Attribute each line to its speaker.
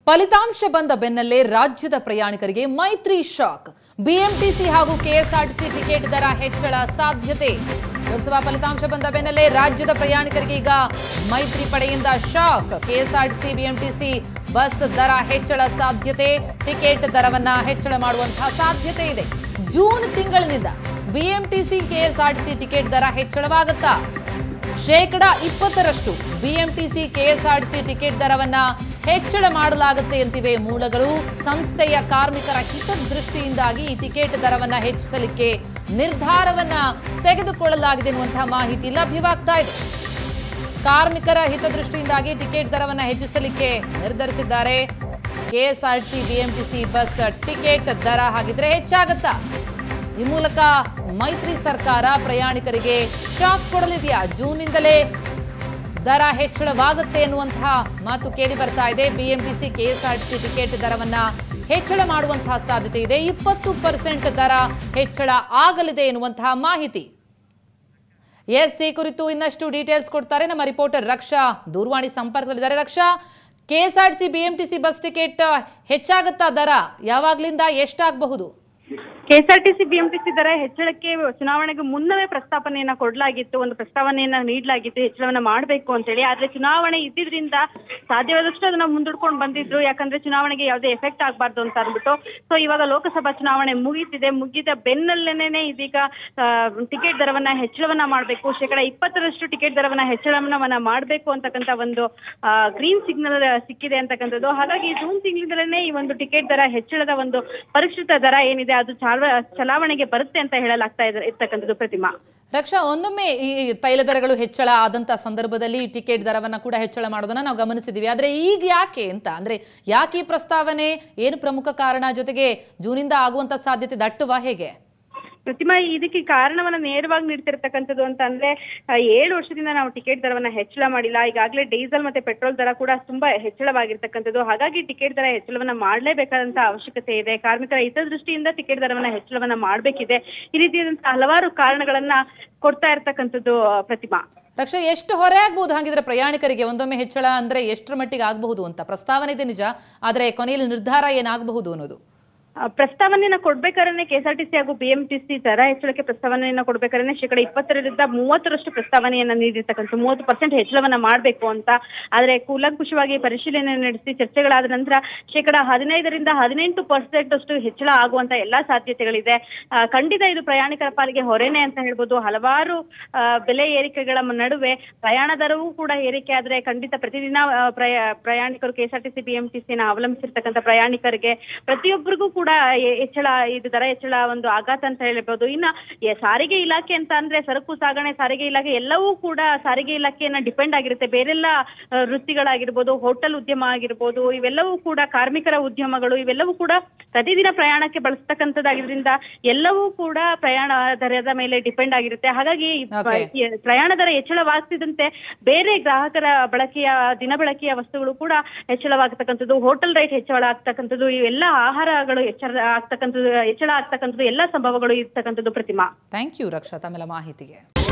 Speaker 1: ಫಲಿತಾಂಶ ಬಂದ ಬೆನ್ನಲ್ಲೇ ರಾಜ್ಯದ ಪ್ರಯಾಣಿಕರಿಗೆ ಮೈತ್ರಿ ಶಾಕ್ ಬಿಎಂಟಿಸಿ ಹಾಗೂ ಕೆಎಸ್ಆರ್ಟಿಸಿ ಟಿಕೆಟ್ ದರ ಹೆಚ್ಚಳ ಸಾಧ್ಯತೆ ಲೋಕಸಭಾ ಫಲಿತಾಂಶ ಬಂದ ಬೆನ್ನಲ್ಲೇ ರಾಜ್ಯದ ಪ್ರಯಾಣಿಕರಿಗೆ ಈಗ ಮೈತ್ರಿ ಪಡೆಯಿಂದ ಶಾಕ್ ಕೆಎಸ್ಆರ್ಟಿಸಿ ಬಿಎಂಟಿಸಿ ಬಸ್ ದರ ಹೆಚ್ಚಳ ಸಾಧ್ಯತೆ ಟಿಕೆಟ್ ದರವನ್ನ ಹೆಚ್ಚಳ ಮಾಡುವಂತಹ ಸಾಧ್ಯತೆ ಇದೆ ಜೂನ್ ತಿಂಗಳಿನಿಂದ ಬಿಎಂಟಿಸಿ ಕೆಎಸ್ಆರ್ಟಿಸಿ ಟಿಕೆಟ್ ದರ ಹೆಚ್ಚಳವಾಗುತ್ತಾ ಶೇಕಡ ಇಪ್ಪತ್ತರಷ್ಟು ಬಿಎಂಟಿಸಿ ಕೆಎಸ್ಆರ್ಟಿಸಿ ಟಿಕೆಟ್ ದರವನ್ನ ಹೆಚ್ಚಳ ಮಾಡಲಾಗುತ್ತೆ ಅಂತಿವೆ ಮೂಲಗಳು ಸಂಸ್ಥೆಯ ಕಾರ್ಮಿಕರ ಹಿತದೃಷ್ಟಿಯಿಂದಾಗಿ ಈ ಟಿಕೆಟ್ ದರವನ್ನ ಹೆಚ್ಚಿಸಲಿಕ್ಕೆ ನಿರ್ಧಾರವನ್ನ ತೆಗೆದುಕೊಳ್ಳಲಾಗಿದೆ ಎನ್ನುವಂತಹ ಮಾಹಿತಿ ಲಭ್ಯವಾಗ್ತಾ ಇದೆ ಕಾರ್ಮಿಕರ ಹಿತದೃಷ್ಟಿಯಿಂದಾಗಿ ಟಿಕೆಟ್ ದರವನ್ನ ಹೆಚ್ಚಿಸಲಿಕ್ಕೆ ನಿರ್ಧರಿಸಿದ್ದಾರೆ ಕೆಎಸ್ಆರ್ಟಿಸಿ ಬಿಎಂಟಿಸಿ ಬಸ್ ಟಿಕೆಟ್ ದರ ಹಾಗಿದ್ರೆ ಹೆಚ್ಚಾಗತ್ತಾ ಈ ಮೂಲಕ ಮೈತ್ರಿ ಸರ್ಕಾರ ಪ್ರಯಾಣಿಕರಿಗೆ ಶಾಕ್ ಕೊಡಲಿದೆಯಾ ಜೂನ್ನಿಂದಲೇ ದರ ಹೆಚ್ಚಳವಾಗುತ್ತೆ ಎನ್ನುವಂತಹ ಮಾತು ಕೇಳಿ ಬರ್ತಾ ಇದೆ ಬಿಎಂಟಿಸಿ ಕೆಎಸ್ಆರ್ಟಿಸಿ ಟಿಕೆಟ್ ದರವನ್ನ ಹೆಚ್ಚಳ ಮಾಡುವಂತಹ ಸಾಧ್ಯತೆ ಇದೆ ಇಪ್ಪತ್ತು ಪರ್ಸೆಂಟ್ ದರ ಹೆಚ್ಚಳ ಆಗಲಿದೆ ಎನ್ನುವಂತಹ ಮಾಹಿತಿ ಎಸ್ ಈ ಕುರಿತು ಇನ್ನಷ್ಟು ಡೀಟೇಲ್ಸ್ ಕೊಡ್ತಾರೆ ನಮ್ಮ ರಿಪೋರ್ಟರ್ ರಕ್ಷಾ ದೂರವಾಣಿ ಸಂಪರ್ಕದಲ್ಲಿದ್ದಾರೆ Raksha KSRTC BMTC bus ticket ಹೆಚ್ಚಾಗುತ್ತಾ ದರ ಯಾವಾಗ್ಲಿಂದ ಎಷ್ಟಾಗಬಹುದು
Speaker 2: ಕೆಎಸ್ಆರ್ಟಿಸಿ ಬಿಎಂಟಿಸಿ ದರ ಹೆಚ್ಚಳಕ್ಕೆ ಚುನಾವಣೆಗೆ ಮುನ್ನವೇ ಪ್ರಸ್ತಾವನೆಯನ್ನ ಕೊಡಲಾಗಿತ್ತು ಒಂದು ಪ್ರಸ್ತಾವನೆಯನ್ನ ನೀಡಲಾಗಿತ್ತು ಹೆಚ್ಚಳವನ್ನ ಮಾಡಬೇಕು ಅಂತೇಳಿ ಆದ್ರೆ ಚುನಾವಣೆ ಇದ್ದಿದ್ರಿಂದ ಸಾಧ್ಯವಾದಷ್ಟು ಅದನ್ನ ಮುಂದೂಡ್ಕೊಂಡು ಬಂದಿದ್ರು ಯಾಕಂದ್ರೆ ಚುನಾವಣೆಗೆ ಯಾವುದೇ ಎಫೆಕ್ಟ್ ಆಗಬಾರ್ದು ಅಂತ ಅಂದ್ಬಿಟ್ಟು ಸೊ ಇವಾಗ ಲೋಕಸಭಾ ಚುನಾವಣೆ ಮುಗೀತಿದೆ ಮುಗಿದ ಬೆನ್ನಲ್ಲೇನೆ ಇದೀಗ ಟಿಕೆಟ್ ದರವನ್ನ ಹೆಚ್ಚಳವನ್ನ ಮಾಡಬೇಕು ಶೇಕಡ ಇಪ್ಪತ್ತರಷ್ಟು ಟಿಕೆಟ್ ದರವನ್ನ ಹೆಚ್ಚಳವನ್ನ ಮಾಡಬೇಕು ಅಂತಕ್ಕಂಥ ಒಂದು ಗ್ರೀನ್ ಸಿಗ್ನಲ್ ಸಿಕ್ಕಿದೆ ಅಂತಕ್ಕಂಥದ್ದು ಹಾಗಾಗಿ ಜೂನ್ ತಿಂಗಳಿಂದಲೇ ಈ ಒಂದು ಟಿಕೆಟ್ ದರ ಹೆಚ್ಚಳದ ಒಂದು ಪರಿಷ್ಕೃತ ದರ ಏನಿದೆ ಅದು ಚಾಲ್ವ ಚಲಾವಣೆಗೆ ಬರುತ್ತೆ ಅಂತ ಹೇಳಲಾಗ್ತಾ ಇದೆ ಇರ್ತಕ್ಕಂಥದ್ದು ಪ್ರತಿಮಾ
Speaker 1: ರಕ್ಷಾ ಒಂದೊಮ್ಮೆ ಈ ತೈಲ ದರಗಳು ಹೆಚ್ಚಳ ಆದಂತ ಸಂದರ್ಭದಲ್ಲಿ ಟಿಕೆಟ್ ದರವನ್ನ ಕೂಡ ಹೆಚ್ಚಳ ಮಾಡೋದನ್ನ ನಾವು ಗಮನಿಸಿದೀವಿ ಆದ್ರೆ ಈಗ ಯಾಕೆ ಅಂತ ಅಂದ್ರೆ ಯಾಕೆ ಈ ಪ್ರಸ್ತಾವನೆ ಏನು ಪ್ರಮುಖ ಕಾರಣ ಜೊತೆಗೆ ಜೂನಿಂದ ಆಗುವಂತ ಸಾಧ್ಯತೆ ದಟ್ಟುವ ಹೇಗೆ
Speaker 2: ಪ್ರತಿಮಾ ಇದಕ್ಕೆ ಕಾರಣವನ್ನ ನೇರವಾಗಿ ನೀಡ್ತಿರ್ತಕ್ಕಂಥದ್ದು ಅಂತ ಅಂದ್ರೆ ಆ, ಏಳು ವರ್ಷದಿಂದ ನಾವು ಟಿಕೆಟ್ ದರವನ್ನ ಹೆಚ್ಚಳ ಮಾಡಿಲ್ಲ ಈಗಾಗಲೇ ಡೀಸೆಲ್ ಮತ್ತೆ ಪೆಟ್ರೋಲ್ ದರ ಕೂಡ ತುಂಬಾ ಹೆಚ್ಚಳವಾಗಿರ್ತಕ್ಕಂಥದ್ದು ಹಾಗಾಗಿ ಟಿಕೆಟ್ ದರ ಹೆಚ್ಚಳವನ್ನ ಮಾಡಲೇಬೇಕಾದಂತ ಅವಶ್ಯಕತೆ ಇದೆ ಕಾರ್ಮಿಕರ ಹಿತದೃಷ್ಟಿಯಿಂದ ಟಿಕೆಟ್ ದರವನ್ನ ಹೆಚ್ಚಳವನ್ನ ಮಾಡಬೇಕಿದೆ ಈ ರೀತಿಯಾದಂತಹ ಹಲವಾರು ಕಾರಣಗಳನ್ನ ಕೊಡ್ತಾ ಇರ್ತಕ್ಕಂಥದ್ದು ಆ, ಪ್ರತಿಮಾ
Speaker 1: ರಕ್ಷಾ ಎಷ್ಟು ಹೊರೆ ಆಗ್ಬಹುದು ಹಾಗಿದ್ರೆ ಪ್ರಯಾಣಿಕರಿಗೆ ಒಂದೊಮ್ಮೆ ಹೆಚ್ಚಳ ಅಂದ್ರೆ ಎಷ್ಟರ ಮಟ್ಟಿಗೆ ಆಗಬಹುದು ಅಂತ ಪ್ರಸ್ತಾವನೆ ಇದೆ ನಿಜ ಆದ್ರೆ ಕೊನೆಯಲ್ಲಿ ನಿರ್ಧಾರ ಏನಾಗಬಹುದು ಅನ್ನೋದು
Speaker 2: ಆ, ಪ್ರಸ್ತಾವನೆಯನ್ನ ಕೊಡ್ಬೇಕಾದ್ರೆ ಕೆಎಸ್ಆರ್ಟಿಸಿ ಹಾಗೂ ಬಿಎಂಟಿಸಿ ದರ ಹೆಚ್ಚಳಕ್ಕೆ ಪ್ರಸ್ತಾವನೆಯನ್ನ ಕೊಡ್ಬೇಕಾದ್ರೆ ಶೇಕಡ ಇಪ್ಪತ್ತರಿಂದ ಮೂವತ್ತರಷ್ಟು ಪ್ರಸ್ತಾವನೆಯನ್ನ ನೀಡಿರ್ತಕ್ಕಂಥ ಮೂವತ್ತು ಪರ್ಸೆಂಟ್ ಹೆಚ್ಚಳವನ್ನ ಮಾಡಬೇಕು ಅಂತ ಆದ್ರೆ ಕೂಲಂಕುಷವಾಗಿ ಪರಿಶೀಲನೆ ನಡೆಸಿ ಚರ್ಚೆಗಳಾದ ನಂತರ ಶೇಕಡ ಹದಿನೈದರಿಂದ ಹದಿನೆಂಟು ಪರ್ಸೆಂಟ್ ಅಷ್ಟು ಹೆಚ್ಚಳ ಆಗುವಂತ ಎಲ್ಲಾ ಸಾಧ್ಯತೆಗಳಿದೆ ಆ, ಖಂಡಿತ ಇದು ಪ್ರಯಾಣಿಕರ ಪಾಲಿಗೆ ಹೊರೆನೆ ಅಂತ ಹೇಳ್ಬೋದು ಹಲವಾರು ಆ, ಬೆಲೆ ಏರಿಕೆಗಳ ನಡುವೆ ಪ್ರಯಾಣ ದರವೂ ಕೂಡ ಏರಿಕೆ ಆದ್ರೆ ಖಂಡಿತ ಪ್ರತಿದಿನ ಆ, ಪ್ರಯಾ- ಪ್ರಯಾಣಿಕರು ಕೆಎಸ್ಆರ್ಟಿಸಿ ಬಿಎಂಟಿಸಿನ ಅವಲಂಬಿಸಿರ್ತಕ್ಕಂಥ ಪ್ರಯಾಣಿಕರಿಗೆ ಪ್ರತಿಯೊಬ್ಬರಿಗೂ ಕೂಡ ಎ- ಹೆಚ್ಚಳ ಇದು ದರ ಹೆಚ್ಚಳ ಒಂದು ಆಘಾತ ಅಂತ ಹೇಳ್ಬೋದು ಇನ್ನ ಎ- ಸಾರಿಗೆ ಇಲಾಖೆ ಅಂತ ಅಂದ್ರೆ ಸರಕು ಸಾಗಣೆ ಸಾರಿಗೆ ಇಲಾಖೆ ಎಲ್ಲವೂ ಕೂಡ ಸಾರಿಗೆ ಇಲಾಖೆಯನ್ನ ಡಿಪೆಂಡ್ ಆಗಿರುತ್ತೆ ಬೇರೆಲ್ಲ ಆ, ವೃತ್ತಿಗಳಾಗಿರ್ಬೋದು ಹೋಟೆಲ್ ಉದ್ಯಮ ಆಗಿರ್ಬೋದು ಇವೆಲ್ಲವೂ ಕೂಡ ಕಾರ್ಮಿಕರ ಉದ್ಯಮಗಳು ಇವೆಲ್ಲವೂ ಕೂಡ ಪ್ರತಿದಿನ ಪ್ರಯಾಣಕ್ಕೆ ಬಳಸ್ತಕ್ಕಂಥದ್ದಾಗಿದ್ರಿಂದ ಎಲ್ಲವೂ ಕೂಡ ಪ್ರಯಾಣ ದರದ ಮೇಲೆ ಡಿಪೆಂಡ್ ಆಗಿರುತ್ತೆ ಹಾಗಾಗಿ ಈ ಪ-
Speaker 1: Okay.
Speaker 2: ಈ ಪ್ರಯಾಣ ದರ ಹೆಚ್ಚಳವಾಗ್ತಿದ್ದಂತೆ ಬೇರೆ ಗ್ರಾಹಕರ ಬಳಕೆಯ ದಿನ ಬಳಕೆಯ ವಸ್ತುಗಳು ಕೂಡ ಹೆಚ್ಚಳವಾಗತಕ್ಕಂಥದ್ದು ಹೋಟೆಲ್ ರೈಟ್ ಹೆಚ್ಚಳ ಆಗ್ತಕ್ಕಂಥದ್ದು ಇವೆಲ್ಲ ಆಹಾರಗಳು ಹೆಚ್ಚಳ ಆಗ್ತಕ್ಕಂಥದ್ದು ಹೆಚ್ಚಳ ಆಗ್ತಕ್ಕಂಥದ್ದು ಎಲ್ಲ ಸಂಭವಗಳು ಇರ್ತಕ್ಕಂಥದ್ದು ಪ್ರತಿಮಾ
Speaker 1: ಥ್ಯಾಂಕ್ ಯು ರಕ್ಷಾ ತಮ್ಮೆಲ್ಲ ಮಾಹಿತಿಗೆ